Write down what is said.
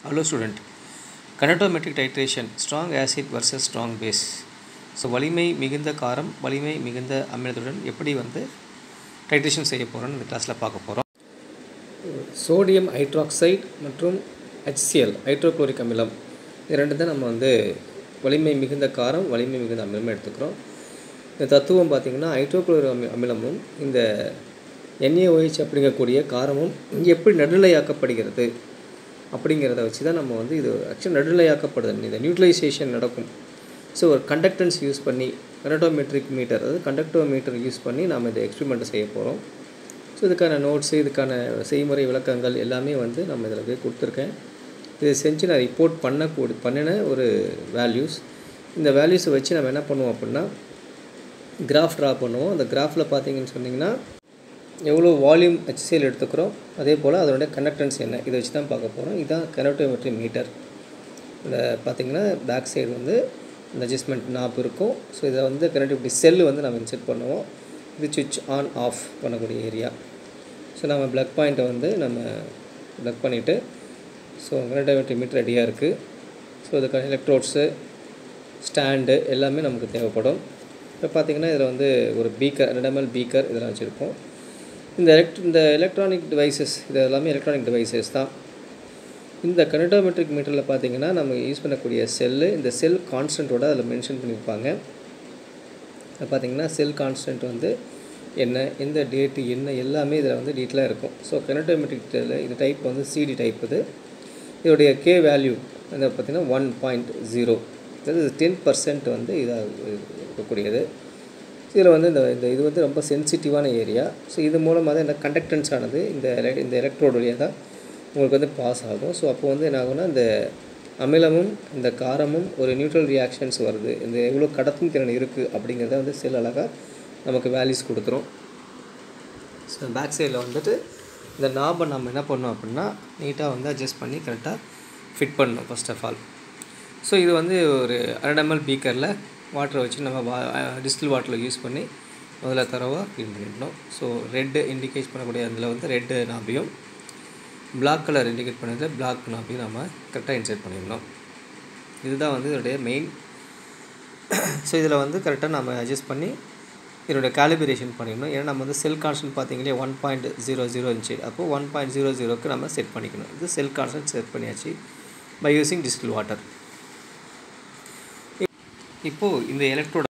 hello student conductometric titration strong acid versus strong base so வலிமை மிகுந்த காரம் வலிமை மிகுந்த அமிலத்துடன் எப்படி வந்து டைட்ரேஷன் செய்ய போகிறோம்னு இந்த கிளாஸில் பார்க்க போகிறோம் சோடியம் ஹைட்ராக்சைடு மற்றும் ஹெச்சிஎல் ஹைட்ரோக்ளோரிக் அமிலம் இது ரெண்டு தான் நம்ம வந்து வலிமை மிகுந்த காரம் வலிமை மிகுந்த அமிலம் எடுத்துக்கிறோம் இந்த தத்துவம் பார்த்திங்கன்னா ஹைட்ரோக்ளோரிக் அமி அமிலமும் இந்த என்ஏஓஹெச் அப்படிங்கக்கூடிய காரமும் எப்படி நடுநிலையாக்கப்படுகிறது அப்படிங்கிறத வச்சு தான் நம்ம வந்து இது ஆக்சுவலி நடுநிலையாக்கப்படுது இந்த நியூட்ரலைசேஷன் நடக்கும் ஸோ ஒரு கண்டக்டன்ஸ் யூஸ் பண்ணி கனடோமெட்ரிக் மீட்டர் அதாவது கண்டக்டோமீட்டர் யூஸ் பண்ணி நாம் இந்த எக்ஸ்பெரிமெண்ட்டை செய்ய போகிறோம் ஸோ இதுக்கான நோட்ஸு இதுக்கான செய்முறை விளக்கங்கள் எல்லாமே வந்து நம்ம இதில் போய் கொடுத்துருக்கேன் இதை செஞ்சு நான் ரிப்போர்ட் பண்ணக்கூட பண்ணின ஒரு வேல்யூஸ் இந்த வேல்யூஸை வச்சு நம்ம என்ன பண்ணுவோம் அப்படின்னா கிராஃப் ட்ரா பண்ணுவோம் அந்த கிராஃபில் பார்த்தீங்கன்னு சொன்னிங்கன்னா எவ்வளோ வால்யூம் ஹெச்சிஎல் எடுத்துக்கிறோம் அதே போல் அதனுடைய கண்டக்டன்ஸ் என்ன இதை வச்சு தான் பார்க்க போகிறோம் இதுதான் கனோட்டோமெட்ரி மீட்டர் இந்த பார்த்திங்கன்னா பேக் சைடு வந்து இந்த அட்ஜஸ்ட்மெண்ட் நாப் இருக்கும் ஸோ இதை வந்து கனெக்டிவிட்டி செல்லு வந்து நம்ம இன்செர்ட் பண்ணுவோம் இது சுவிட்ச் ஆன் ஆஃப் பண்ணக்கூடிய ஏரியா ஸோ நம்ம ப்ளக் பாயிண்ட்டை வந்து நம்ம ப்ளக் பண்ணிவிட்டு ஸோ கனெக்டிவிட்டி மீட்டர் ரெடியாக இருக்குது ஸோ இதுக்கான எலக்ட்ரோட்ஸு ஸ்டாண்டு எல்லாமே நமக்கு தேவைப்படும் இப்போ பார்த்திங்கன்னா இதில் வந்து ஒரு பீக்கர் ரெண்டு எம்எல் பீக்கர் இதெல்லாம் வச்சுருப்போம் இந்த எலக்ட் இந்த எலக்ட்ரானிக் டிவைசஸ் இது எல்லாமே எலக்ட்ரானிக் டிவைசஸ் தான் இந்த கனடோமெட்ரிக் மீட்டரில் பார்த்தீங்கன்னா நம்ம யூஸ் பண்ணக்கூடிய செல்லு இந்த செல் கான்ஸ்டண்ட்டோட அதில் மென்ஷன் பண்ணியிருப்பாங்க அது பார்த்திங்கன்னா செல் கான்ஸ்டன்ட் வந்து என்ன எந்த டேட்டு என்ன எல்லாமே இதில் வந்து டீட்டெயிலாக இருக்கும் ஸோ கனடோமெட்ரிக் இது டைப் வந்து சிடி டைப் இது இதோடைய கே வேல்யூ வந்து பார்த்திங்கன்னா ஒன் பாயிண்ட் ஜீரோ அதாவது டென் பர்சன்ட் வந்து இதாக இருக்கக்கூடியது இதில் வந்து இந்த இந்த இது வந்து ரொம்ப சென்சிட்டிவான ஏரியா ஸோ இது மூலமாக தான் இந்த கண்டக்டன்ஸ் ஆனது இந்த இந்த எலக்ட்ரோடு வழியாக தான் உங்களுக்கு வந்து பாஸ் ஆகும் ஸோ அப்போ வந்து என்ன ஆகும்னா இந்த அமிலமும் இந்த காரமும் ஒரு நியூட்ரல் ரியாக்ஷன்ஸ் வருது இந்த எவ்வளோ கடத்தும் திறன் இருக்குது அப்படிங்கிறத வந்து செல் அழகாக நமக்கு வேல்யூஸ் கொடுத்துரும் ஸோ பேக் சைடில் வந்துட்டு இந்த நாபை நம்ம என்ன பண்ணோம் அப்படின்னா நீட்டாக வந்து அட்ஜஸ்ட் பண்ணி கரெக்டாக ஃபிட் பண்ணணும் ஃபஸ்ட் ஆஃப் ஆல் ஸோ இது வந்து ஒரு அரண்டமல் பீக்கரில் வாட்டரை வச்சு நம்ம வா டிஸ்டில் வாட்டரில் யூஸ் பண்ணி முதல்ல தரவாக க்ளீன் பண்ணிடணும் ஸோ ரெட்டு இண்டிகேட் பண்ணக்கூடிய அதில் வந்து ரெட்டு நாபியும் பிளாக் கலர் இண்டிகேட் பண்ணதில் பிளாக் நாபியும் நம்ம கரெக்டாக இன்சர்ட் பண்ணிடணும் இதுதான் வந்து இதோடைய மெயின் ஸோ இதில் வந்து கரெக்டாக நம்ம அட்ஜஸ்ட் பண்ணி இதோட கேலிபிரேஷன் பண்ணிடணும் ஏன்னா நம்ம வந்து செல் கான்ஸ்டன்ட் பார்த்தீங்களே ஒன் பாயிண்ட் ஜீரோ ஜீரோ இருந்துச்சு அப்போது ஒன் பாயிண்ட் ஜீரோ ஜீரோக்கு நம்ம செட் பண்ணிக்கணும் இது செல் கான்ஸ்டன்ட் செட் பண்ணியாச்சு பை யூஸிங் டிஸ்டில் வாட்டர் இப்போது இந்த எலக்ட்ரோட